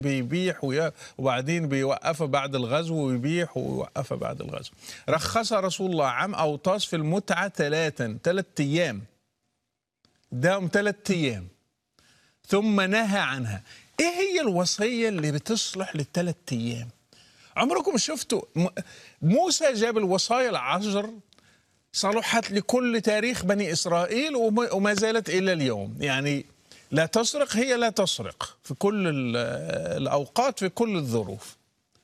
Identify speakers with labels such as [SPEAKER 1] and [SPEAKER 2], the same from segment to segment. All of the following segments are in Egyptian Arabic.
[SPEAKER 1] بيبيح ويا- وبعدين بيوقفها بعد الغزو ويبيح ويوقفها بعد الغزو رخص رسول الله عام أوطاس في المتعة ثلاثا ثلاث أيام داهم ثلاث أيام ثم نهى عنها إيه هي الوصية اللي بتصلح للثلاث أيام عمركم شفتوا م- موسى جاب الوصايا العشر صلحت لكل تاريخ بني إسرائيل وما وما زالت إلى اليوم يعني لا تسرق هي لا تسرق في كل ال- الأوقات في كل الظروف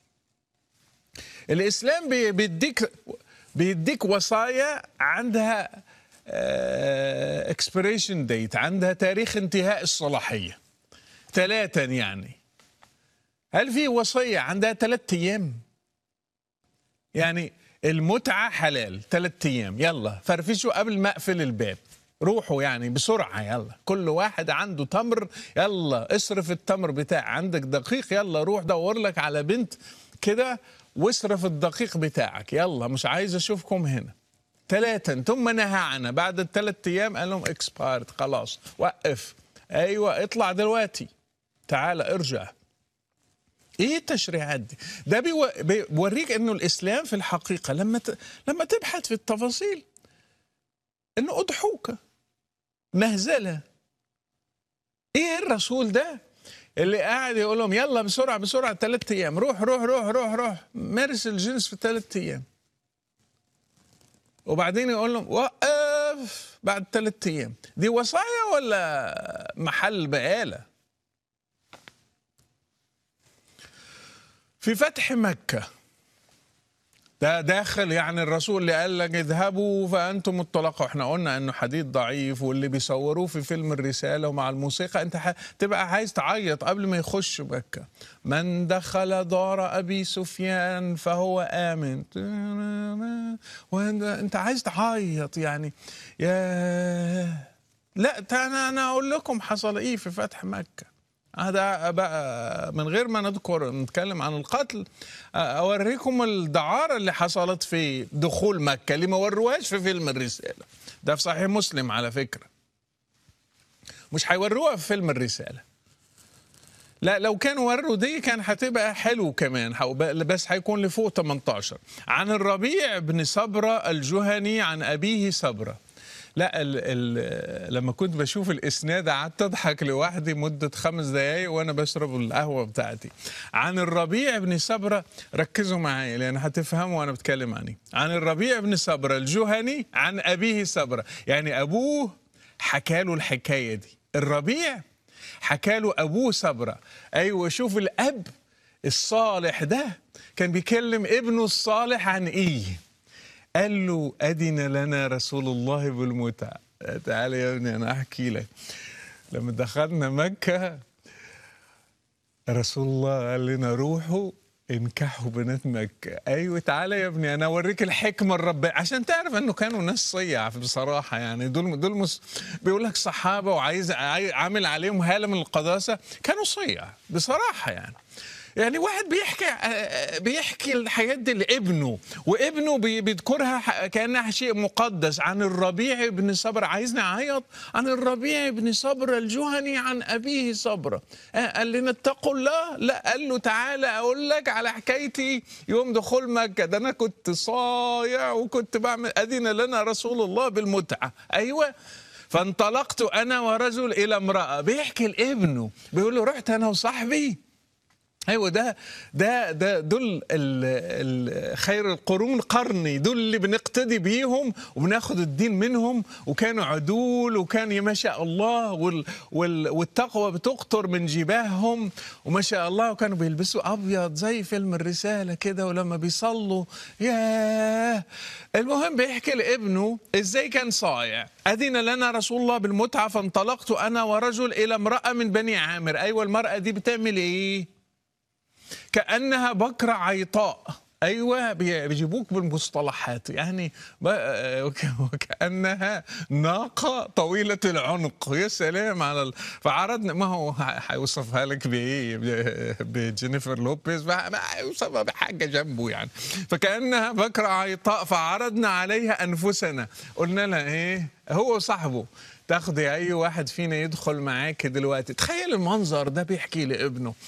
[SPEAKER 1] الإسلام بي- بيديك بيديك وصايا عندها اكسبيريشن ديت عندها تاريخ انتهاء الصلاحية ثلاثا يعني هل في وصية عندها ثلاثة أيام يعني المتعة حلال ثلاثة أيام يلا فرفشوا قبل ما أقفل الباب روحوا يعني بسرعة يلا كل واحد عنده تمر يلا اصرف التمر بتاع عندك دقيق يلا روح دور لك على بنت كده واصرف الدقيق بتاعك يلا مش عايز أشوفكم هنا ثلاثا ثم نهى عنها بعد الثلاث أيام قال لهم اكسبايرد خلاص وقف أيوة اطلع دلوقتي تعال ارجع ايه التشريعات دي؟ ده بيو- بيوريك انه الاسلام في الحقيقه لما ت... لما تبحث في التفاصيل انه اضحوكه مهزله ايه الرسول ده اللي قاعد يقول لهم يلا بسرعه بسرعه ثلاث ايام روح روح روح روح روح مارس الجنس في ثلاث ايام وبعدين يقول لهم وقف بعد ثلاث ايام دي وصايا ولا محل بقاله في فتح مكة ده داخل يعني الرسول اللي قال لك اذهبوا فانتم الطلقاء احنا قلنا انه حديث ضعيف واللي بيصوروه في فيلم الرساله ومع الموسيقى انت ح... تبقى عايز تعيط قبل ما يخش مكه من دخل دار ابي سفيان فهو امن وانت انت عايز تعيط يعني يا لا تا- انا انا اقول لكم حصل ايه في فتح مكه هذا بقى من غير ما نذكر نتكلم عن القتل اوريكم الدعاره اللي حصلت في دخول مكه اللي ما وروهاش في فيلم الرساله ده في صحيح مسلم على فكره مش هيوروها في فيلم الرساله لا لو كانوا وروا دي كان هتبقى حلو كمان حو- بس هيكون لفوق 18 عن الربيع بن صبرة الجهني عن أبيه صبرة لا ال ال لما كنت بشوف الاسناد قعدت اضحك لوحدي مده خمس دقايق وانا بشرب القهوه بتاعتي. عن الربيع بن صبره ركزوا معايا لان هتفهموا وانا بتكلم عنه. عن الربيع بن صبره الجهني عن ابيه صبره، يعني ابوه حكى له الحكايه دي. الربيع حكى له ابوه صبره، ايوه شوف الاب الصالح ده كان بيكلم ابنه الصالح عن ايه؟ قال له أذن لنا رسول الله بالمتعة تعال يا ابني أنا أحكي لك لما دخلنا مكة رسول الله قال لنا روحوا انكحوا بنات مكة أيوة تعالى يا ابني أنا أوريك الحكمة الربانية عشان تعرف أنه كانوا ناس صيع بصراحة يعني دول دول مس بيقول لك صحابة وعايز عاي- عامل عليهم هالة من القداسة كانوا صيع بصراحة يعني يعني واحد بيحكي آه، بيحكي الحاجات دي لابنه وابنه بي- بيذكرها ح- كانها شيء مقدس عن الربيع بن صبر عايزني اعيط عن الربيع بن صبر الجهني عن ابيه صبر آه، قال لنا اتقوا الله لا قال له تعالى اقول لك على حكايتي يوم دخول مكه ده انا كنت صايع وكنت بعمل اذن لنا رسول الله بالمتعه ايوه فانطلقت انا ورجل الى امراه بيحكي لابنه بيقول له رحت انا وصاحبي ايوه ده ده ده دول ال ال خير القرون قرني دول اللي بنقتدي بيهم وبناخد الدين منهم وكانوا عدول وكان ما شاء الله وال وال والتقوى بتقطر من جباههم وما شاء الله وكانوا بيلبسوا ابيض زي فيلم الرساله كده ولما بيصلوا ياه المهم بيحكي لابنه ازاي كان صايع اذن لنا رسول الله بالمتعه فانطلقت انا ورجل الى امراه من بني عامر ايوه المراه دي بتعمل ايه كأنها بكرة عيطاء أيوة بي- بيجيبوك بالمصطلحات يعني ب- وك- وكأنها ناقة طويلة العنق يا سلام على ال... فعرضنا ما هو ح- هيوصفها لك بإيه ب- بجينيفر لوبيز ما ما هيوصفها بحاجة جنبه يعني فكأنها بكرة عيطاء فعرضنا عليها أنفسنا قلنا لها إيه هو وصاحبه تاخدي اي واحد فينا يدخل معاك دلوقتي تخيل المنظر ده بيحكي لابنه